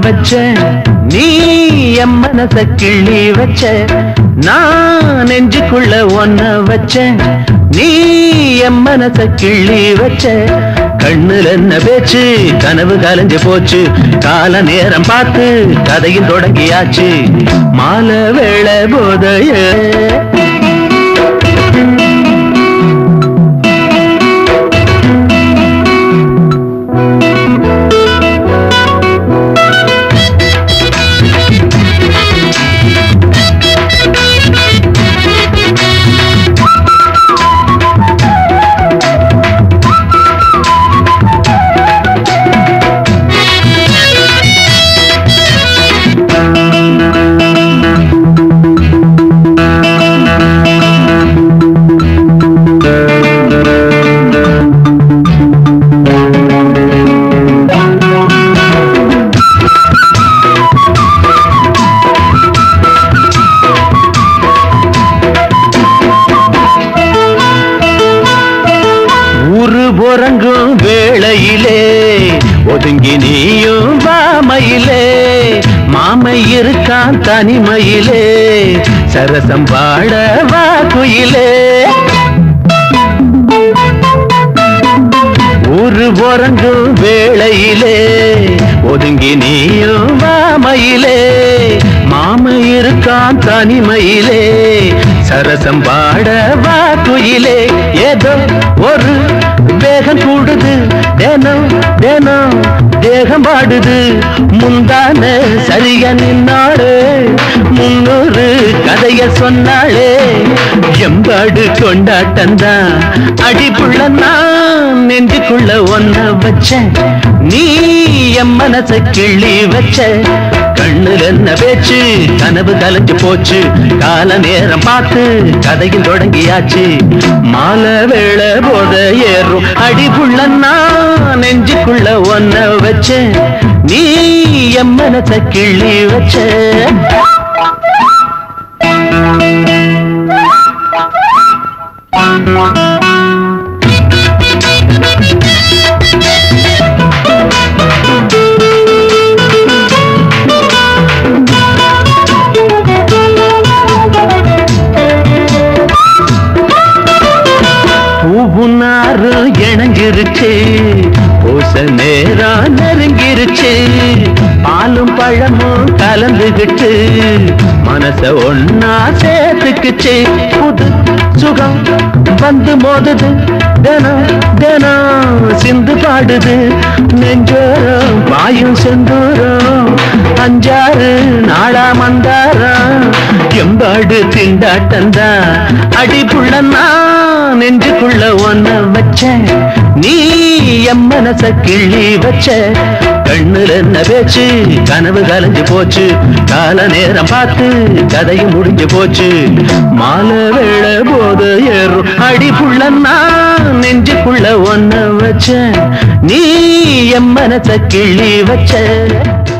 வச்ச நீ என் மனச கிள்ளி வச்ச நான் நெஞ்சுக்குள்ள ஒன்ன வச்ச நீ என் மனச கிள்ளி வச்ச கண்ணுல என்ன பேச்சு கனவு கலைஞ்சு போச்சு கால நேரம் பார்த்து கதையும் தொடங்கியாச்சு மாலை வேளை போதைய ஊரு புறங்கும் வேளையிலே ஒதுங்கி நீயும் வாமையிலே மாமை இருக்கான் தனிமையிலே சரசம் பாட வா குயிலே ஊரு புறங்கும் வேளையிலே ஒதுங்கி நீயும் வாமையிலே மாமை இருக்கான் தனிமையிலே சரசம் பாட வா குயிலே ஏதோ ஒரு வேகம் கூடுது தினம் தினம் தேகம் பாடுது முந்தான சரியா நின்னாளே முன்னூறு கதைய சொன்னாளே எம்பாடு கொண்டாட்டந்தான் அடிப்புள்ள நான் நெஞ்சுக்குள்ள ஒன்ன வச்ச நீ என் மனச கிள்ளி வச்ச கண்ணுல என்ன பேச்சு கனவு கலைஞ்சு போச்சு கால நேரம் பார்த்து கதையில் தொடங்கியாச்சு மாலை வேளை போத ஏறும் அடிப்புள்ள நான் நெஞ்சுக்குள்ள ஒன்ன வச்ச நீ என் மனச கிள்ளி வச்ச பூவுனாரு இணைஞ்சிருச்சு பூச நேரம் நெருங்கிருச்சு பாலும் பழமும் கலந்துகிட்டு மனச ஒன்னா சேர்த்துக்குச்சு புது சுகம் வந்து மோதுது தினம் தினம் சிந்து பாடுது நெஞ்சோரம் வாயும் செந்தூரம் அஞ்சாறு நாளா மந்தாரம் எம்பாடு திண்டாட்டந்தா அடிப்புள்ள நான் நெஞ்சுக்குள்ள ஒன்ன வச்ச நீ என் மனச கிள்ளி வச்ச கண்ணுல என்ன பேச்சு கனவு கலைஞ்சு போச்சு கால நேரம் பார்த்து கதையும் முடிஞ்சு போச்சு மாலை வேளை போது ஏறும் அடிப்புள்ள நான் நெஞ்சுக்குள்ள ஒன்ன வச்ச நீ என் மனச கிள்ளி வச்ச